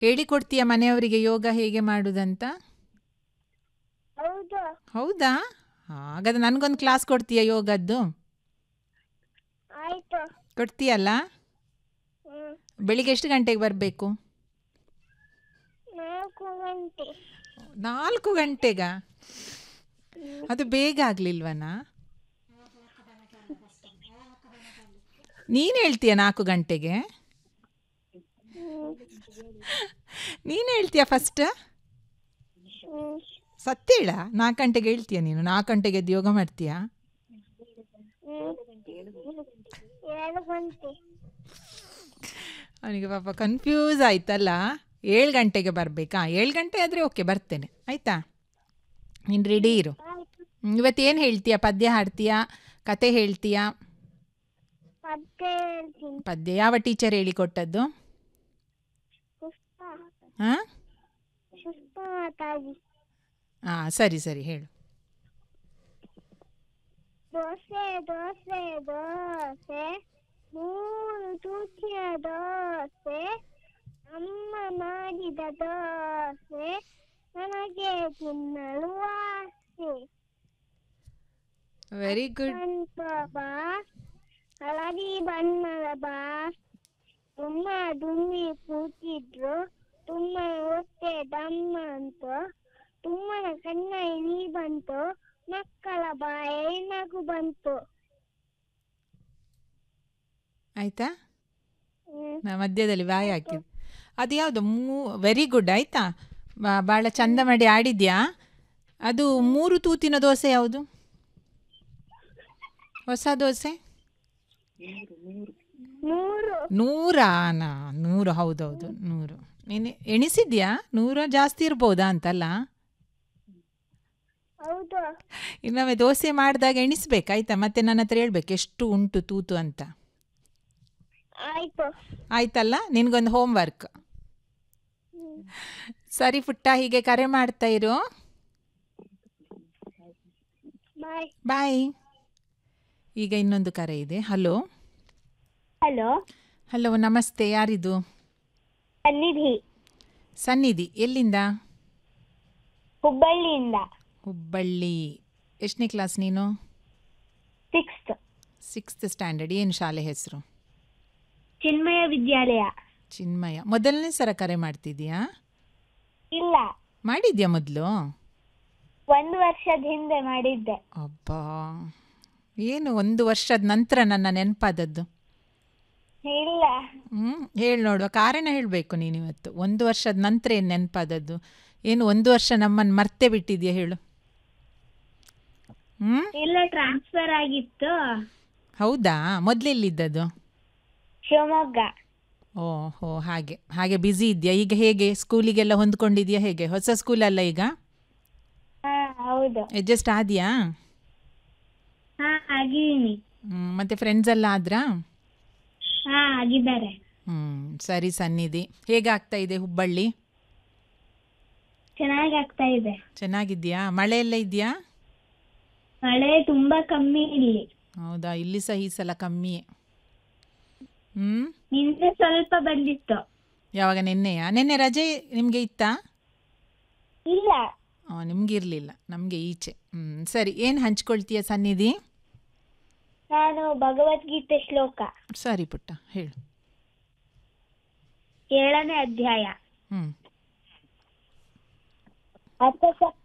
ಹೇಳಿಕೊಡ್ತೀಯ ಮನೆಯವರಿಗೆ ಯೋಗ ಹೇಗೆ ಮಾಡುವುದಂತ ಹೌದು ಹೌದಾ ಹಾಗಾದ್ರೆ ನನಗೊಂದು ಕ್ಲಾಸ್ ಕೊಡ್ತೀಯ ಯೋಗದ್ದು ಆಯ್ತು ಕೊಡ್ತೀಯಲ್ಲ ಹ್ಮ್ ಬೆಳಿಗ್ಗೆ ಎಷ್ಟು ಗಂಟೆಗೆ ಬರಬೇಕು ನಾಲ್ಕು ಗಂಟೆ ನಾಲ್ಕು ಗಂಟೆಗ ಅದು ಬೇಗ ಆಗಲಿಲ್ವನ ನೀನು ಹೇಳ್ತೀಯ ನಾಲ್ಕು ಗಂಟೆಗೆ ಹ್ಮ್ ನೀನು ಹೇಳ್ತೀಯ ಫಸ್ಟ್ ಹ್ಮ್ ಸತ್ಯ ಹೇಳ ನಾಲ್ಕು ಗಂಟೆಗೆ ಹೇಳ್ತೀಯ ನೀನು ನಾಲ್ಕು ಗಂಟೆಗೆ ಎದ್ದು ಯೋಗ ಮಾಡ್ತೀಯಾ ಹ್ಮ್ ಏಳು ಗಂಟೆ ಅವನಿಗೆ ಪಾಪ ಕನ್ಫ್ಯೂಸ್ ಆಯ್ತಲ್ಲ ಏಳು ಗಂಟೆಗೆ ಬರಬೇಕಾ ಏಳು ಗಂಟೆ ಆದರೆ ಓಕೆ ಬರ್ತೇನೆ ಆಯಿತಾ ನೀನು ರೆಡಿ ಇರು ಆಯ್ತು ಹ್ಮ್, ಇವತ್ತೇನು ಹೇಳ್ತೀಯ ಪದ್ಯ ಹಾಡ್ತೀಯಾ ಕತೆ ಹೇಳ್ತೀಯಾ ಪದ್ಯ ಹೇಳ್ತೀನಿ ಪದ್ಯ ಯಾವ ಟೀಚರ್ ಹೇಳಿಕೊಟ್ಟದ್ದು ಪುಷ್ಪ ಹಾಂ ಪುಷ್ಪ ಮಾತಾಡಿ ಹಾಂ ಸರಿ ಸರಿ ಹೇಳು ದೋಸೆ ದೋಸೆ ದೋಸೆ ಮೂರು ತುಟಿಯ ದೋಸೆ ಅಮ್ಮ ಮಾಡಿದ ದೋಸೆ ನನಗೆ ತಿನ್ನಲು ಆಸೆ ವೆರಿ ಗುಡ್ ಸ್ವಲ್ಪ ಬಾಸ್ ಹಳದಿ ಬಣ್ಣದ ಬಾಸ್ ತುಂಬ ದುಮ್ಮಿ ಕೂತಿದ್ರು ತುಂಬ ಹೊಟ್ಟೆ ದಮ್ಮ ಅಂತು ತುಮ್ಮನ ಕಣ್ಣ ಇಳಿ ಬಂತು ಮಕ್ಕಳ ಬಾಯಿ ನಗು ಬಂತು ಆಯಿತಾ ಹ್ಮ್ ನಾ ಮಧ್ಯದಲ್ಲಿ ಬಾಯಿ ಹಾಕಿದ್ದು ಅದು ಯಾವುದು ಮೂ ವೆರಿ ಗುಡ್ ಆಯಿತಾ ಭಾಳ ಚಂದ ಮಾಡಿ ಆಡಿದ್ಯಾ ಅದು ಮೂರು ತೂತಿನ ದೋಸೆ ಯಾವುದು ಹೊಸ ದೋಸೆ ಮೂರು ನೂರಾ ನಾ ನೂರು ಹೌದೌದು ನೂರು ನೀನು ಎಣಿಸಿದ್ಯಾ ನೂರ ಜಾಸ್ತಿ ಇರ್ಬೋದಾ ಅಂತಲ್ಲ ಹೌದು ಇನ್ನೊಮ್ಮೆ ದೋಸೆ ಮಾಡಿದಾಗ ಎಣಿಸ್ಬೇಕಾಯ್ತಾ ಮತ್ತೆ ನನ್ನ ಹತ್ರ ಹೇಳ್ಬೇಕು ಎಷ್ಟು ಉಂಟು ತೂತು ಅಂತ ಆಯ್ತು ಆಯ್ತಲ್ಲ ನಿನಗೊಂದು ಹೋಮ್ ವರ್ಕ್ ಹ್ಮ್. ಸರಿ ಪುಟ್ಟ ಹೀಗೆ ಕರೆ ಮಾಡ್ತಾ ಇರು ಬಾಯ್ ಬಾಯ್ ಈಗ ಇನ್ನೊಂದು ಕರೆ ಇದೆ ಹಲೋ ಹಲೋ ಹಲೋ ನಮಸ್ತೆ ಯಾರಿದು ಸನ್ನಿಧಿ ಸನ್ನಿಧಿ ಎಲ್ಲಿಂದ ಹುಬ್ಬಳ್ಳಿಯಿಂದ ಹುಬ್ಬಳ್ಳಿ ಎಷ್ಟನೇ ಕ್ಲಾಸ್ ನೀನು ಸಿಕ್ಸ್ತ್ ಸಿಕ್ಸ್ತ್ ಸ್ಟ್ಯಾಂಡರ್ಡ್ ಏನು ಶಾಲೆ ಹೆಸರು ಚಿನ್ಮಯ ವಿದ್ಯಾಲಯ ಚಿನ್ಮಯ ಮೊದಲನೇ ಸಲ ಕರೆ ಮಾಡ್ತಿದ್ಯಾ ಇಲ್ಲ ಮಾಡಿದ್ಯಾ ಮೊದಲು ಒಂದು ವರ್ಷದ ಹಿಂದೆ ಮಾಡಿದ್ದೆ ಅಬ್ಬಾ ಏನು ಒಂದು ವರ್ಷದ ನಂತರ ನನ್ನ ನೆನಪಾದದ್ದು ಇಲ್ಲ ಹ್ಞೂ ಹೇಳಿ ನೋಡುವ ಕಾರಣ ಹೇಳಬೇಕು ನೀನು ಇವತ್ತು ಒಂದು ವರ್ಷದ ನಂತರ ಏನು ನೆನಪಾದದ್ದು ಏನು ಒಂದು ವರ್ಷ ನಮ್ಮನ್ನು ಮರ್ತೇ ಬಿಟ್ಟಿದ್ಯಾ ಹೇಳು ಹ್ಞೂ ಇಲ್ಲ ಟ್ರಾನ್ಸ್ಫರ್ ಆಗಿತ್ತು ಹೌದಾ ಮೊದಲೆಲ್ಲಿದ್ದದ್ದು ಶಿವಮೊಗ್ಗ ಓಹೋ ಹಾಗೆ ಹಾಗೆ ಬ್ಯುಸಿ ಇದೆಯಾ ಈಗ ಹೇಗೆ ಸ್ಕೂಲಿಗೆಲ್ಲ ಹೊಂದ್ಕೊಂಡಿದ್ಯಾ ಹೇಗೆ ಹೊಸ ಸ್ಕೂಲಲ್ಲ ಈಗ ಹಾ ಹೌದು ಅಡ್ಜಸ್ಟ್ ಆದ್ಯಾ ಹಾ ಆಗಿದ್ದೀನಿ ಹ್ಮ್, ಮತ್ತೆ ಫ್ರೆಂಡ್ಸ್ ಎಲ್ಲ ಆದ್ರಾ ಹಾ ಆಗಿದ್ದಾರೆ ಹ್ಞೂ ಸರಿ ಸನ್ನಿಧಿ ಹೇಗಾಗ್ತಾ ಇದೆ ಹುಬ್ಬಳ್ಳಿ ಚೆನ್ನಾಗಿ ಆಗ್ತಾ ಇದೆ ಚೆನ್ನಾಗಿದ್ಯಾ ಮಳೆ ಎಲ್ಲ ಇದೆಯಾ ಮಳೆ ತುಂಬಾ ಕಮ್ಮಿ ಇಲ್ಲಿ ಹೌದಾ ಇಲ್ಲಿ ಸಹ ಈ ಸಲ ಕಮ್ಮಿ ಹ್ಞೂ ನಿನ್ನೆ ಸ್ವಲ್ಪ ಬಂದಿತ್ತು ಯಾವಾಗ ನಿನ್ನೆಯಾ ನಿನ್ನೆ ರಜೆ ನಿಮಗೆ ಇತ್ತಾ ಇಲ್ಲ ನಿಮ್ಗೆ ಇರಲಿಲ್ಲ ನಮಗೆ ಈಚೆ ಹ್ಞೂ ಸರಿ ಏನು ಹಂಚ್ಕೊಳ್ತೀಯ ಸನ್ನಿಧಿ ನಾನು ಭಗವದ್ಗೀತೆ ಶ್ಲೋಕ ಸರಿ ಪುಟ್ಟ ಹೇಳು ಏಳನೇ ಅಧ್ಯಾಯ ಹ್ಞೂ ಅಥ